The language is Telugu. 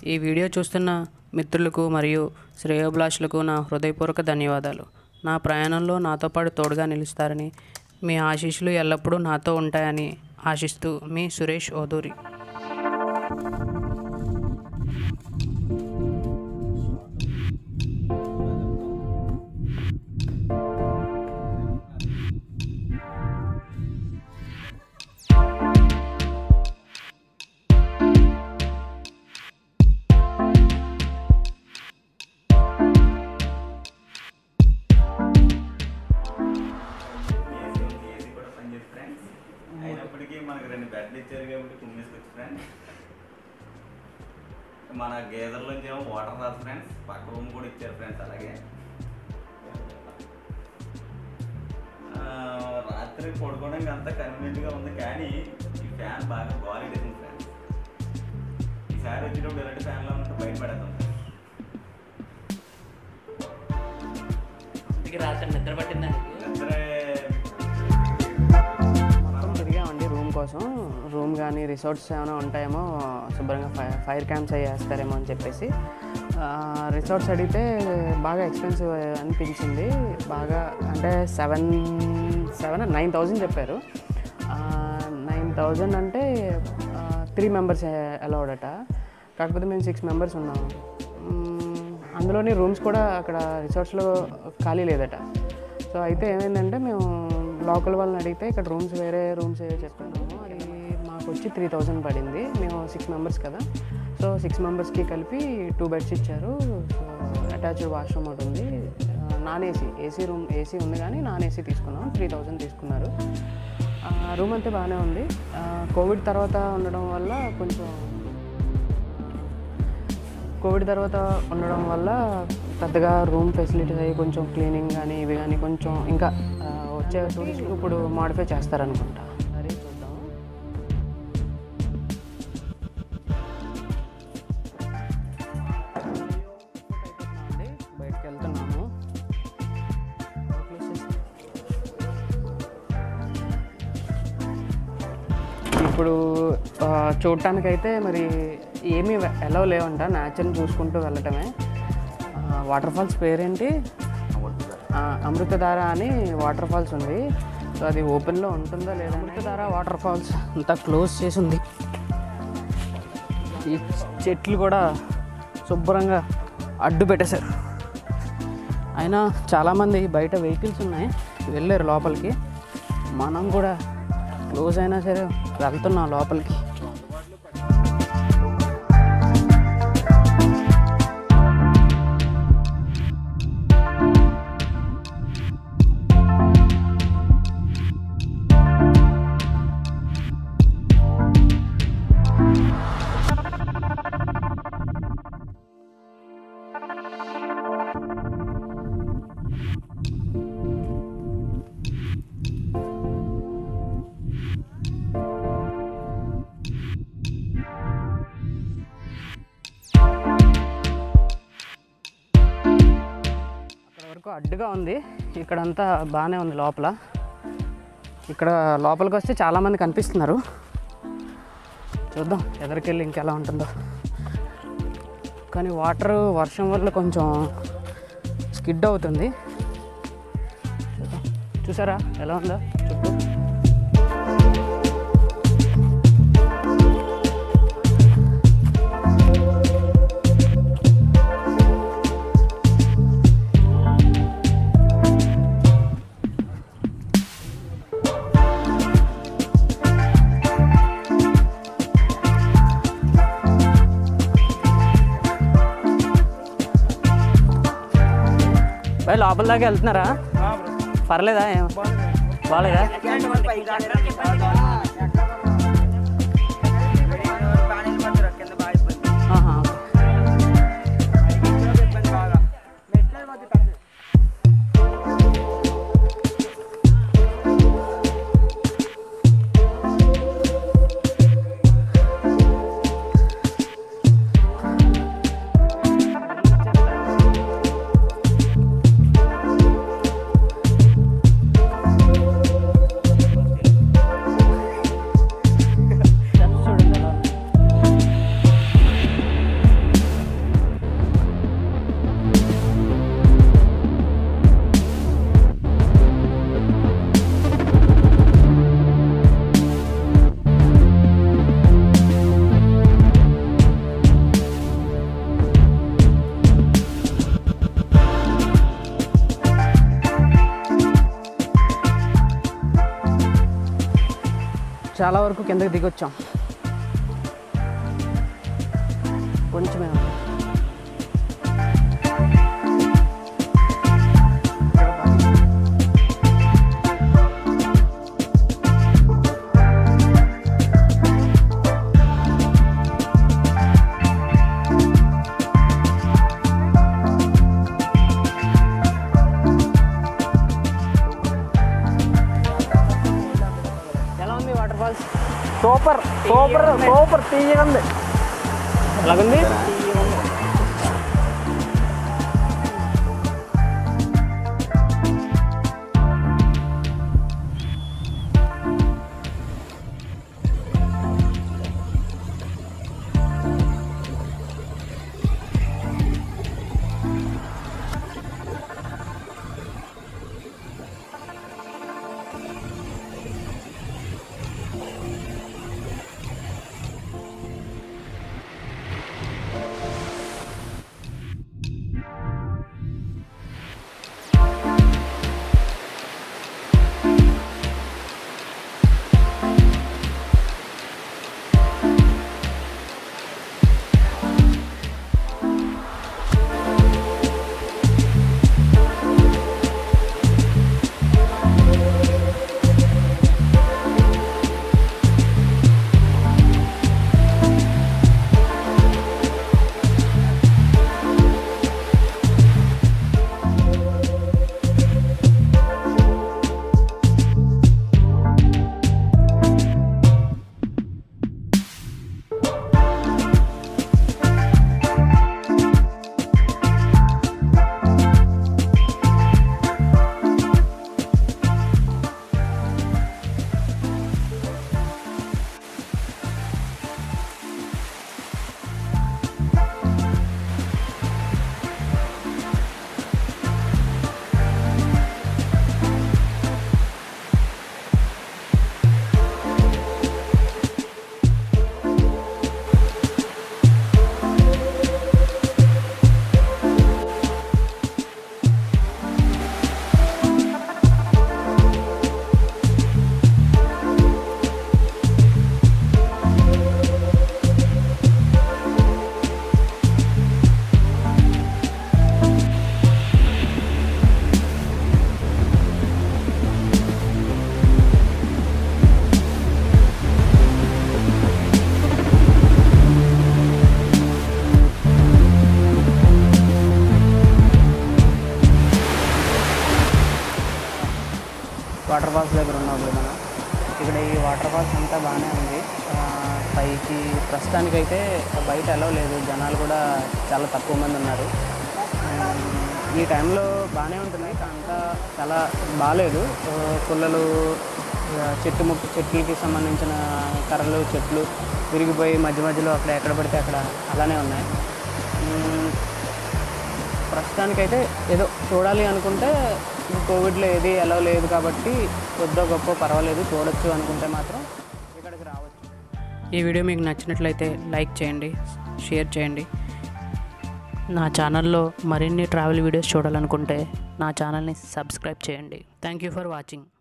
ఈ వీడియో చూస్తున్న మిత్రులకు మరియు శ్రేయోభిలాషులకు నా హృదయపూర్వక ధన్యవాదాలు నా ప్రయాణంలో నాతో పాటు తోడుగా నిలుస్తారని మీ ఆశీస్సులు ఎల్లప్పుడూ నాతో ఉంటాయని ఆశిస్తూ మీ సురేష్ ఓదూరి ఏసీ ఏసీ కూడా పనిచేసి ఫ్రెండ్స్ అయినప్పటికీ మనకు రెండు బెడ్లు ఇచ్చారు కాబట్టి కుమ్మేసుకోవచ్చు ఫ్రెండ్స్ మన గేదర్లోంచి ఏమో వాటర్ రాదు ఫ్రెండ్స్ పక్క రూమ్ కూడా ఇచ్చారు ఫ్రెండ్స్ అలాగే ఆ, రాత్రి పడుకోవడానికి అంతా కన్వీనియంట్గా ఉంది కానీ ఈ ఫ్యాన్ బాగా గాలి వేసింది ఫ్రెండ్స్ ఈసారి వచ్చినప్పుడు ఇలాంటి ఫ్యాన్లో ఉంటే బయట పడేద్దాం రాత్రి నిద్ర పట్టిందా నిద్రే మొత్తం తిరిగామండి రూమ్ కోసం రూమ్ కానీ రిసార్ట్స్ ఏమైనా ఉంటాయేమో శుభ్రంగా ఫైర్ ఫైర్ క్యాంప్స్ అవి వేస్తారేమో అని చెప్పేసి రిసార్ట్స్ అడిగితే బాగా ఎక్స్పెన్సివ్ అనిపించింది బాగా అంటే సెవెన్ సెవెన్ నైన్ థౌజండ్ చెప్పారు నైన్ థౌజండ్ అంటే త్రీ మెంబర్స్ అలౌడ్ అట కాకపోతే మేము సిక్స్ మెంబర్స్ ఉన్నాము మ్మ్, అందులోని రూమ్స్ కూడా అక్కడ రిసార్ట్స్లో ఖాళీ లేదట సో అయితే ఏమైందంటే మేము లోకల్ వాళ్ళని అడిగితే ఇక్కడ రూమ్స్ వేరే రూమ్స్ ఏవో చెప్తున్నాము అది మాకు వచ్చి త్రీ థౌజండ్ పడింది మేము సిక్స్ మెంబర్స్ కదా సో సిక్స్ మెంబర్స్కి కలిపి టూ బెడ్స్ ఇచ్చారు సో అటాచ్డ్ వాష్రూమ్ ఒకటి ఉంది non AC AC room AC ఉంది కానీ నాన్ ఏసీ తీసుకున్నాం త్రీ థౌజండ్ తీసుకున్నారు రూమ్ అంతా బాగానే ఉంది ఆ, కోవిడ్ తర్వాత ఉండడం వల్ల కొంచెం కోవిడ్ తర్వాత ఉండడం వల్ల పెద్దగా రూమ్ ఫెసిలిటీస్ అవి కొంచెం క్లీనింగ్ కానీ ఇవి కానీ కొంచెం ఇంకా ఆ, వచ్చే టూరిస్టులు ఇప్పుడు మాడిఫై చేస్తారనుకుంటా సరే చూద్దాం బయటకు వెళ్తున్నాము ఇప్పుడు ఆ, చూడటానికైతే మరి ఏమీ ఎలా లేవంట న్యాచురల్ చూసుకుంటూ వెళ్ళటమే వాటర్ ఫాల్స్ పేరేంటి ఆ, అమృతధార అని వాటర్ ఫాల్స్ ఉంది సో అది ఓపెన్లో ఉంటుందో లేదా అమృతధార వాటర్ ఫాల్స్ అంతా క్లోజ్ చేసి ఉంది ఈ చెట్లు కూడా శుభ్రంగా అడ్డు పెట్టేశారు అయినా చాలామంది బయట వెహికల్స్ ఉన్నాయి వెళ్ళారు లోపలికి మనం కూడా క్లోజ్ అయినా సరే వెళ్తున్నాం లోపలికి అక్కడ వరకు అడ్డుగా ఉంది ఇక్కడంతా బాగానే ఉంది లోపల ఇక్కడ లోపలికి వస్తే చాలామంది కనిపిస్తున్నారు చూద్దాం ఎదరికెళ్ళి ఇంకెలా ఉంటుందో కానీ వాటర్ వర్షం వల్ల కొంచెం స్కిడ్ అవుతుంది చూద్దాం. చూసారా ఎలా ఉందో చుట్టూ బయట లోపల దాకా వెళ్తున్నారా పర్లేదా ఏం బాగాలేదా ఆహా. చాలా వరకు కిందకి దిగొచ్చాం కొంచెమే ఉంది. ఎలా ఉంది waterfalls super super super తీయగా ఉంది ఎలాగుంది వాటర్ ఫాల్స్ దగ్గర ఉన్నాం ఇప్పుడు మనం ఇక్కడ ఈ వాటర్ ఫాల్స్ అంతా బాగానే ఉంది ఆ, పైకి ప్రస్తుతానికైతే బయట ఎలా లేదు జనాలు కూడా చాలా తక్కువ మంది ఉన్నారు ఆ, ఈ టైంలో బాగానే ఉంటుంది అంతా చాలా బాగాలేదు ఆ, పుల్లలు ఆ, చెట్టు ముక్కు చెట్లకి సంబంధించిన కర్రలు చెట్లు విరిగిపోయి మధ్య మధ్యలో అక్కడ ఎక్కడ పడితే అక్కడ అలానే ఉన్నాయి మ్, ప్రస్తుతానికైతే ఏదో చూడాలి అనుకుంటే ఈ కోవిడ్లో ఏది ఎలా లేదు కాబట్టి కొద్దో గొప్ప పర్వాలేదు చూడొచ్చు అనుకుంటే మాత్రం ఇక్కడికి రావచ్చు ఈ వీడియో మీకు నచ్చినట్లయితే లైక్ చేయండి షేర్ చేయండి నా ఛానల్లో మరిన్ని ట్రావెల్ వీడియోస్ చూడాలనుకుంటే నా ఛానల్ని సబ్స్క్రైబ్ చేయండి థ్యాంక్ యూ ఫర్ వాచింగ్